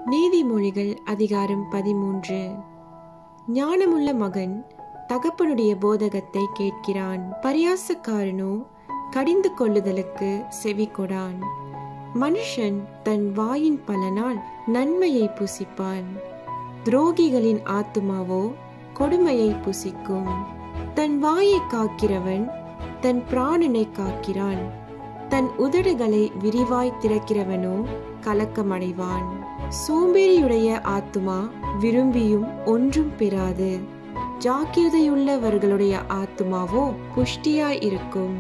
நீதிமொழிகள் அதிகாரம் பதிமூன்று ஞானமுள்ள மகன் தகப்பனுடைய போதகத்தை கேட்கிறான் பரியாசக்காரனோ கடிந்து கொள்ளுதலுக்கு செவி கொடான் மனுஷன் தன் வாயின் பலனால் நன்மையை புசிப்பான் துரோகிகளின் ஆத்துமாவோ கொடுமையை புசிக்கும் தன் வாயை காக்கிறவன் தன் பிராணனை காக்கிறான் தன் உதடுகளை விரிவாய் திறக்கிறவனோ கலக்கமடைவான் சோம்பேறியுடைய ஆத்துமா விரும்பியும் ஒன்றும் பெறாது ஜாக்கிரதையுள்ளவர்களுடைய ஆத்துமாவோ புஷ்டியாய் இருக்கும்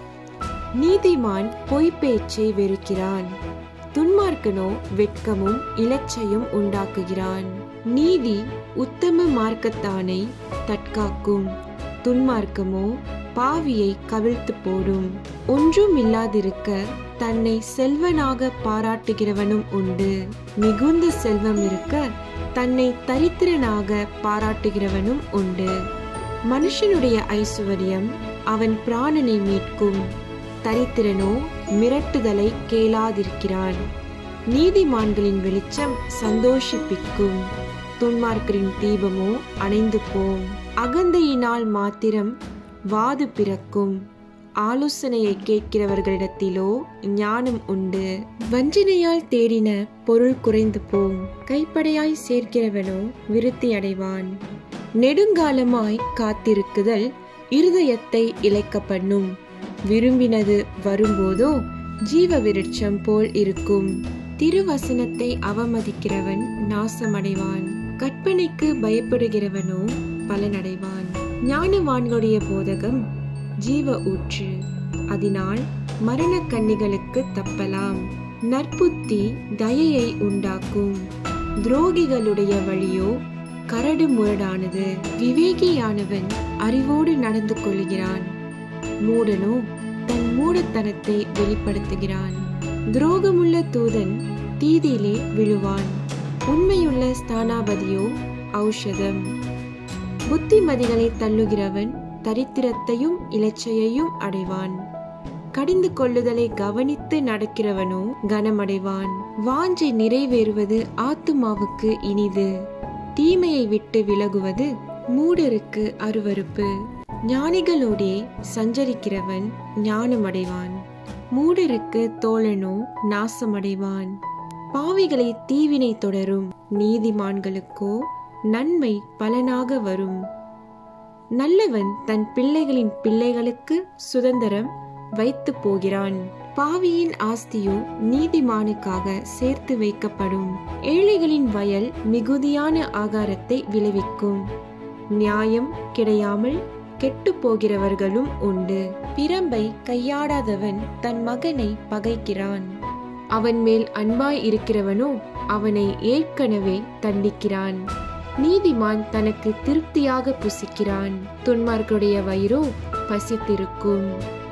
நீதிமான் பொய் பேச்சை வெறுக்கிறான் துன்மார்க்கனோ வெட்கமும் இலச்சையும் உண்டாக்குகிறான் நீதி உத்தம மார்க்கத்தானை தற்காக்கும் துன்மார்க்கமோ பாவியை கவிழ்த்து போடும் ஒன்றும் இல்லாதிருக்க தன்னை செல்வனாக பாராட்டுகிறவனும் உண்டு மிகுந்த செல்வம் இருக்க தன்னை தரித்திரனாக பாராட்டுகிறவனும் உண்டு மனுஷனுடைய ஐசுவரியம் அவன் பிராணனை மீட்கும் தரித்திரனோ மிரட்டுதலை கேளாதிருக்கிறான் நீதிமான்களின் வெளிச்சம் சந்தோஷிப்பிக்கும் துன்மார்க்கரின் தீபமோ அணைந்து போம் அகந்தையினால் மாத்திரம் வாது பிறக்கும் ஆலோசனையை கேட்கிறவர்களிடத்திலோ ஞானம் உண்டு வஞ்சனையால் தேடின பொருள் குறைந்து போம் கைப்படையாய் சேர்க்கிறவனோ விருத்தி அடைவான் நெடுங்காலமாய் காத்திருக்குதல் இருதயத்தை இழைக்க பண்ணும் விரும்பினது வரும்போதோ ஜீவ விருட்சம் போல் இருக்கும் திருவசனத்தை அவமதிக்கிறவன் நாசமடைவான் கற்பனைக்கு பயப்படுகிறவனோ பலனடைவான் ஞானவான்களுடைய போதகம் ஜீவ ஊற்று அதனால் மரண கன்னிகளுக்கு தப்பலாம் நற்புத்தி தயையை உண்டாக்கும் துரோகிகளுடைய வழியோ கரடு முரடானது விவேகியானவன் அறிவோடு நடந்து கொள்கிறான் மூடனோ தன் மூடத்தனத்தை வெளிப்படுத்துகிறான் துரோகமுள்ள தூதன் தீதியிலே விழுவான் உண்மையுள்ள ஸ்தானாபதியோ ஔஷதம் புத்திமதிகளை தள்ளுகிறவன் தரித்திரத்தையும் இலச்சையையும் அடைவான் கடிந்து கொள்ளுதலை கவனித்து நடக்கிறவனோ கனமடைவான் வாஞ்சை நிறைவேறுவது ஆத்துமாவுக்கு இனிது தீமையை விட்டு விலகுவது மூடருக்கு அருவருப்பு ஞானிகளோடே சஞ்சரிக்கிறவன் ஞானமடைவான் மூடருக்கு தோழனோ நாசமடைவான் பாவிகளை தீவினை தொடரும் நீதிமான்களுக்கோ நன்மை பலனாக வரும் நல்லவன் தன் பிள்ளைகளின் பிள்ளைகளுக்கு சுதந்திரம் வைத்து போகிறான் பாவியின் ஆஸ்தியோ நீதிமானுக்காக சேர்த்து வைக்கப்படும் ஏழைகளின் வயல் மிகுதியான ஆகாரத்தை விளைவிக்கும் நியாயம் கிடையாமல் கெட்டு போகிறவர்களும் உண்டு பிரம்பை கையாடாதவன் தன் மகனை பகைக்கிறான் அவன் மேல் அன்பாய் இருக்கிறவனோ அவனை ஏற்கனவே தண்டிக்கிறான் நீதிமான் தனக்கு திருப்தியாக புசிக்கிறான் துன்மார்களுடைய வயிறோ பசித்திருக்கும்